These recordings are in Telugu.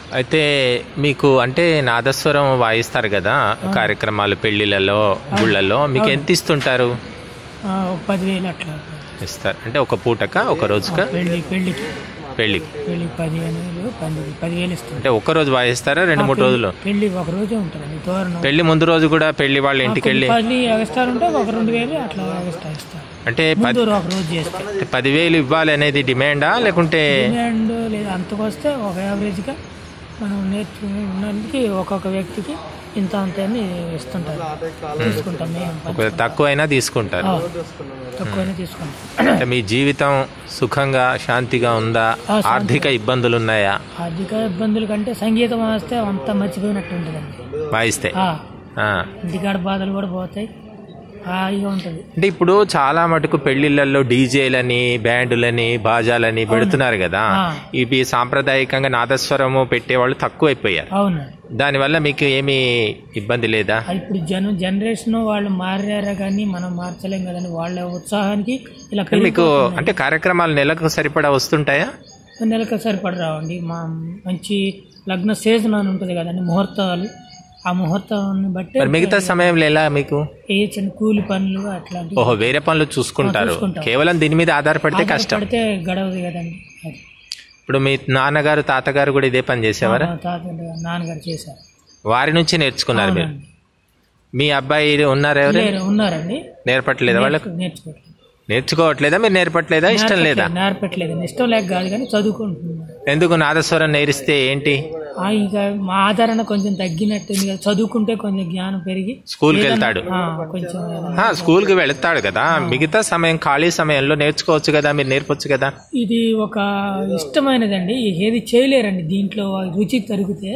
అయితే మీకు అంటే నాదస్వరం వాయిస్తారు కదా కార్యక్రమాలు పెళ్లిళ్ళలో గుళ్ళల్లో మీకు ఎంత ఇస్తుంటారు ఆ, ఒక పదివేలు అట్లా ఇస్తారు అంటే ఒక పూటక ఒక రోజుక పెళ్లి పెళ్లికి పెళ్లికి పెళ్లి పదిహేను వేలు పది పదివేలు ఇస్తుంది అంటే ఒక రోజు వాయిస్తారా రెండు మూడు రోజులు పెళ్లి ఒక రోజే ఉంటుందండి తోరణం పెళ్లి ముందు రోజు కూడా పెళ్లి వాళ్ళ ఇంటికి వెళ్ళి పది ఎగస్ట్రా ఉంటే ఒక రెండు వేలు అట్లా ఎగస్ట్రా ఇస్తారు అంటే పది ముందు ఒక రోజు చేస్తే అంటే పదివేలు ఇవ్వాలి అనేది డిమాండా లేకుంటే డిమాండ్ లేదా అంతకు వస్తే ఒక యావరేజ్గా మనం నేర్చుకుని ఉన్నందుకు ఒక్కొక్క వ్యక్తికి ఇంత అంత అని ఇస్తుంటారు తీసుకుంటాం మేము ఒకవేళ తక్కువ అయినా తీసుకుంటారు ఆ, తక్కువనే తీసుకుంటాం అంటే మీ జీవితం సుఖంగా శాంతిగా ఉందా ఆర్థిక ఇబ్బందులు ఉన్నాయా ఆర్థిక ఇబ్బందుల కంటే సంగీతం వస్తే అంతా మర్చిపోయినట్టు ఉంటుందండి వాయిస్తే ఆ, ఆ. ఇంటికాడ బాధలు కూడా పోతాయి హాయిగా ఉంటుంది అంటే ఇప్పుడు చాలా మటుకు పెళ్లిళ్ళల్లో డీజేలని బ్యాండులని బాజాలని పెడుతున్నారు కదా ఆ. ఇవి సాంప్రదాయకంగా నాదస్వరము పెట్టేవాళ్ళు తక్కువైపోయారు అవును దానివల్ల మీకు ఏమీ ఇబ్బంది లేదా అది ఇప్పుడు జన జనరేషన్ వాళ్ళు మారారా కానీ మనం మార్చలేం కదండి వాళ్ళ ఉత్సాహానికి ఇలా అంటే మీకు అంటే కార్యక్రమాలు నెలకు సరిపడా వస్తుంటాయా పెళ్లి నెలకు సరిపడి రావండి మా మంచి లగ్న సీజన్ అని ఉంటుంది కదండి ముహూర్తాలు ఆ ముహూర్తాన్ని బట్టి మరి మిగతా సమయంలో ఎలా మీకు ఏ చిన్న కూలి పనులు అట్లాంటివి ఓహో వేరే పనులు చూసుకుంటారు చూసుకుంటాం. కేవలం దీని మీద ఆధారపడితే కష్టం పడితే గడవదు కదండి అది ఇప్పుడు మీ నాన్నగారు తాతగారు కూడా ఇదే పని చేసేవారా మా తాత నాన్నగారు చేశారు వారి నుంచి నేర్చుకున్నారు మీరు అవునండి. మీ అబ్బాయి ఉన్నారు ఎవరు లేరు, ఉన్నారండి నేర్పట్లేదా వాళ్ళకు నేర్చుకోవట్లేదు నేర్చుకోవట్లేదా మీరు నేర్పట్లేదా ఇష్టం లేదా నేర్పట్లేదండి ఇష్టం లేక కాదు కానీ చదువుకుంటున్నారు ఎందుకు నాదస్వరం నేరిస్తే ఏంటి ఆ, ఇక మా ఆదరణ కొంచెం తగ్గినట్టుంది కదా చదువుకుంటే కొంచెం జ్ఞానం పెరిగి స్కూల్కి వెళ్తాడు ఆ, కొంచెం ఏదైనా- ఆ, స్కూల్కి వెళ్తాడు కదా మిగతా సమయం ఖాళీ సమయంలో నేర్చుకోవచ్చు కదా మీరు నేర్పొచ్చు కదా ఇది ఒక ఇష్టమైనదండి ఏది చేయలేరండి దీంట్లో రుచి దొరికితే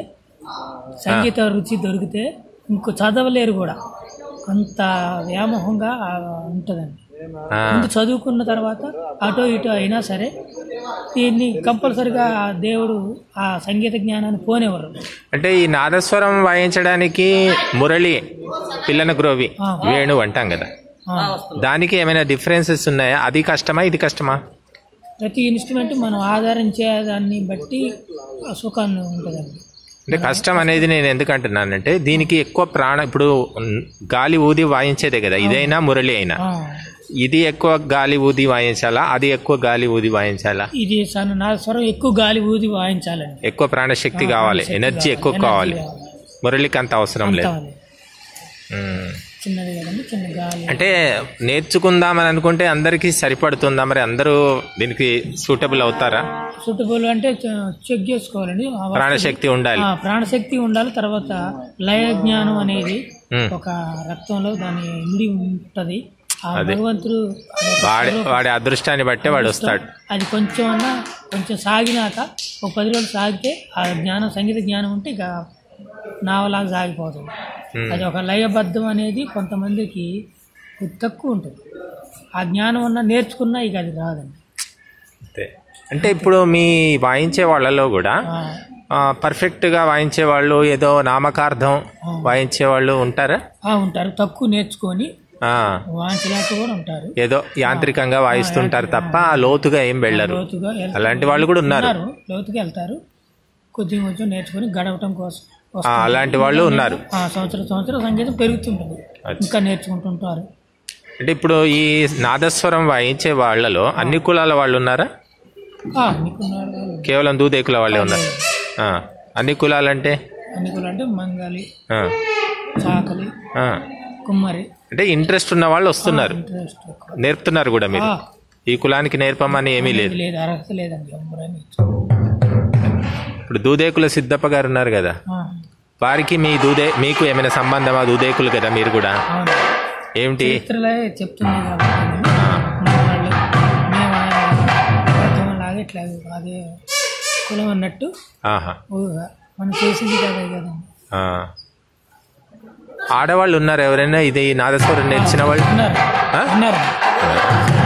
సంగీత రుచి దొరికితే ఇంకో చదవలేరు కూడా అంత వ్యామోహంగా ఆ, ఉంటుందండి ఆ, ముందు చదువుకున్న తర్వాత అటో ఇటో అయినా సరే దీన్ని కంపల్సరిగా ఆ దేవుడు ఆ సంగీత జ్ఞానాన్ని పోనేవారు అంటే ఈ నాదస్వరం వాయించడానికి మురళి పిల్లన గ్రోవి ఆ. వేణు అంటాం కదా ఆ, దానికి ఏమైనా డిఫరెన్సెస్ ఉన్నాయా అది కష్టమా ఇది కష్టమా ప్రతి ఇన్స్ట్రుమెంట్ మనం ఆదరించే దాన్ని బట్టి ఆ సుఖాన్ని ఉంటుందండి అంటే కష్టం అనేది నేను ఎందుకు అంటున్నానంటే దీనికి ఎక్కువ ప్రాణ ఇప్పుడు ఉమ్, గాలి ఊది వాయించేదే కదా ఇదైనా మురళి అయినా ఆ, ఇది ఎక్కువ గాలి ఊది వాయించాలా అది ఎక్కువ గాలి ఊది వాయించాలా ఇది సన్న నా స్వరం ఎక్కువ గాలి ఊది వాయించాలండి ఎక్కువ ప్రాణశక్తి కావాలి ఎనర్జీ ఎక్కువ కావాలి మురళికి అంత అవసరం లేదు కావాలి. ఉమ్. చిన్నది కదండి చిన్న గాలి అంటే నేర్చుకుందామని అనుకుంటే అందరికీ సరిపడుతుందా మరి అందరూ దీనికి సూటబుల్ అవుతారా సూటబుల్ అంటే చె- చెక్ చేసుకోవాలండి ఆ వస్తువు- ప్రాణశక్తి ఉండాలి ఆ, ప్రాణశక్తి ఉండాలి తర్వాత లయ జ్ఞానం అనేది ఉమ్. ఒక రక్తంలో దాని ఇమిడి ఉంటది ఆ భగవంతుడు అదొక వాడి వాడి అదృష్టాన్ని బట్టే వాడు వస్తాడు అది కొంచెం అన్నా కొంచెం సాగినాక ఒక పది రోజులు సాగితే ఆ జ్ఞానం సంగీత జ్ఞానం ఉంటే ఇక నావలాగా సాగిపోతుంది ఉమ్. అది ఒక లయబద్ధం అనేది కొంతమందికి కొద్ది తక్కువ ఉంటుంది ఆ జ్ఞానం ఉన్న నేర్చుకున్నా ఇక అది రాదండి అంతే అంటే ఇప్పుడు మీ వాయించే వాళ్ళలో కూడా ఆ, ఆ, పర్ఫెక్ట్ గా వాయించే వాళ్ళు ఏదో నామకార్థం వాయించే వాళ్ళు ఉంటారా ఆ, ఉంటారు తక్కువ నేర్చుకొని ఆ, వాంచలేక కూడా ఉంటారు ఏదో యాంత్రికంగా వాయిస్తుంటారు తప్ప లోతుగా ఏం వెళ్ళరు లోతుగా వెళ్తారు. అలాంటి వాళ్ళు కూడా ఉన్నారు ఉన్నారు లోతుగా వెళ్తారు కొద్దిగా కొంచెం నేర్చుకొని గడవటం కోసం ఆ, వస్తారు. అలాంటి వాళ్ళు ఉన్నారు ఆ, సంవత్సరం సంవత్సరం సంగీతం పెరుగుతుంటుంది ఇంకా నేర్చుకుంటుంటారు అంటే ఇప్పుడు ఈ నాదస్వరం వాయించే వాళ్ళలో అన్ని కులాల వాళ్ళు ఉన్నారా ఆ, నీకున్నారు వాళ్ళు. కేవలం దూదేకుల వాళ్ళే ఉన్నారు ఆ, అన్ని కులాలంటే అన్ని కూడా అంటే మంగాలి ఆ, చాకలి ఆ. కుమ్మరి అంటే ఇంట్రెస్ట్ ఉన్న వాళ్ళు వస్తున్నారు ఇంట్రెస్ట్ ఎక్కువ. నేర్పుతున్నారు కూడా మీరు ఆ, ఈ కులానికి నేర్పమని ఏమీ లేదు లేదు అర్హత లేదండి ఎవరైనా ఇప్పుడు దూదేకుల సిద్ధప్ప గారు ఉన్నారు కదా ఆ, వారికి మీ దూదే మీకు ఏమైనా సంబంధమా దూదేకులు కదా మీరు కూడా అవును ఏమిటి చరిత్రలే చెప్తుంది కాబట్టి ఆ, మన వాళ్ళు మేము లాగా ఇట్లా అదే కులం అన్నట్టు ఆహా ఊహ. మనం చేసింది కదా కదండి ఆ. ఆడవాళ్ళు ఉన్నారు ఎవరైనా ఇది నాదస్వరం నేర్చిన వాళ్ళు ఉన్నారు ఆ? ఉన్నారు